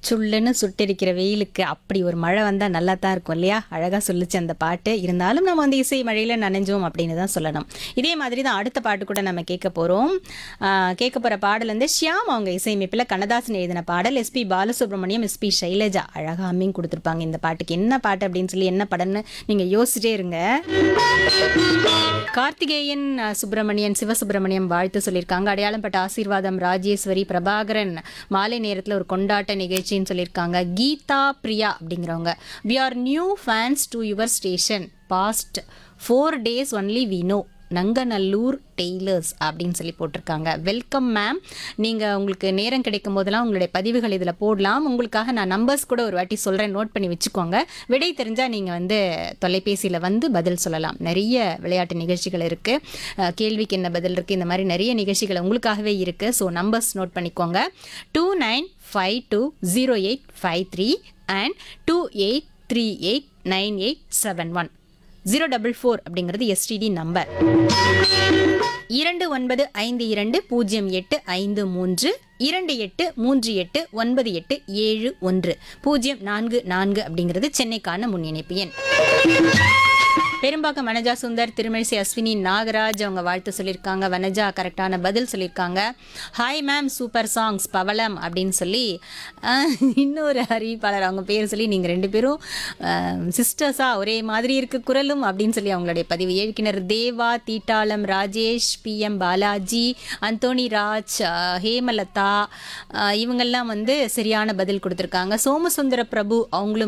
சுள்ளுன்னு சுட்டெரிக்கிற வெயிலுக்கு அப்படி ஒரு மழை வந்தால் நல்லா தான் இருக்கும் இல்லையா அழகாக சொல்லுச்சு அந்த பாட்டு இருந்தாலும் நம்ம வந்து இசை மழையில் நனைஞ்சோம் அப்படின்னு தான் சொல்லணும் இதே மாதிரி தான் அடுத்த பாட்டு கூட நம்ம கேட்க போகிறோம் கேட்க போகிற பாடல் வந்து ஷியாம் அவங்க இசையமைப்பில் கண்ணதாசன் எழுதின பாடல் எஸ்பி பாலசுப்ரமணியம் எஸ்பி சைலஜா அழகாக அம்மிங் கொடுத்துருப்பாங்க இந்த பாட்டுக்கு என்ன பாட்டு அப்படின்னு சொல்லி என்ன படம்னு நீங்கள் யோசிச்சிட்டே இருங்க கார்த்திகேயன் அஹ், சுப்பிரமணியன் சிவசுப்பிரமணியம் வாழ்த்து சொல்லியிருக்காங்க அடையாளம் பட்ட ஆசீர்வாதம் ராஜேஸ்வரி பிரபாகரன் மாலை நேரத்தில் ஒரு கொண்டாட்ட நிகழ்ச்சின்னு சொல்லியிருக்காங்க கீதா பிரியா அப்படிங்கிறவங்க we are new fans to your station past four days only we know Nanganallur tailors அப்படின்னு சொல்லி போட்டிருக்காங்க வெல்கம் மேம் நீங்கள் உங்களுக்கு நேரம் கிடைக்கும் போதெல்லாம் உங்களுடைய பதிவுகள் இதில் போடலாம் உங்களுக்காக நான் நம்பர்ஸ் கூட ஒரு வாட்டி சொல்கிறேன் நோட் பண்ணி வச்சுக்கோங்க விடை தெரிஞ்சால் நீங்கள் வந்து தொலைபேசியில் வந்து பதில் சொல்லலாம் நிறைய விளையாட்டு நிகழ்ச்சிகள் இருக்குது கேள்விக்கு என்ன பதில் இருக்குது இந்த மாதிரி நிறைய நிகழ்ச்சிகள் உங்களுக்காகவே இருக்குது ஸோ நம்பர்ஸ் நோட் பண்ணிக்கோங்க two nine five two zero eight five three and two eight three eight nine eight seven one zero double four அப்படிங்கிறது எஸ்டிடி நம்பர் இரண்டு ஒன்பது ஐந்து இரண்டு பூஜ்ஜியம் எட்டு ஐந்து மூன்று இரண்டு எட்டு மூன்று எட்டு ஒன்பது எட்டு ஏழு ஒன்று பூஜ்ஜியம் நான்கு நான்கு அப்படிங்கிறது சென்னைக்கான முன் இணைப்பு எண் பெரும்பாக்கம் வனஜா சுந்தர் திருமழிசை அஸ்வினி நாகராஜ் அவங்க வாழ்த்து சொல்லியிருக்காங்க வனஜா கரெக்டான பதில் சொல்லியிருக்காங்க ஹாய் மேம் சூப்பர் சாங்ஸ் பவளம் அப்படின்னு சொல்லி அஹ், இன்னொரு அறிவிப்பாளர் அவங்க பேர் சொல்லி நீங்கள் ரெண்டு பேரும் சிஸ்டர்ஸாக ஒரே மாதிரி இருக்கு குரலும் அப்படின்னு சொல்லி அவங்களுடைய பதிவு இயக்குனர் தேவா தீட்டாளம் ராஜேஷ் பி எம் பாலாஜி அந்தோணி ராஜ் அஹ், ஹேமலதா அஹ், இவங்கெல்லாம் வந்து சரியான பதில் கொடுத்துருக்காங்க சோமசுந்தர பிரபு அவங்களும்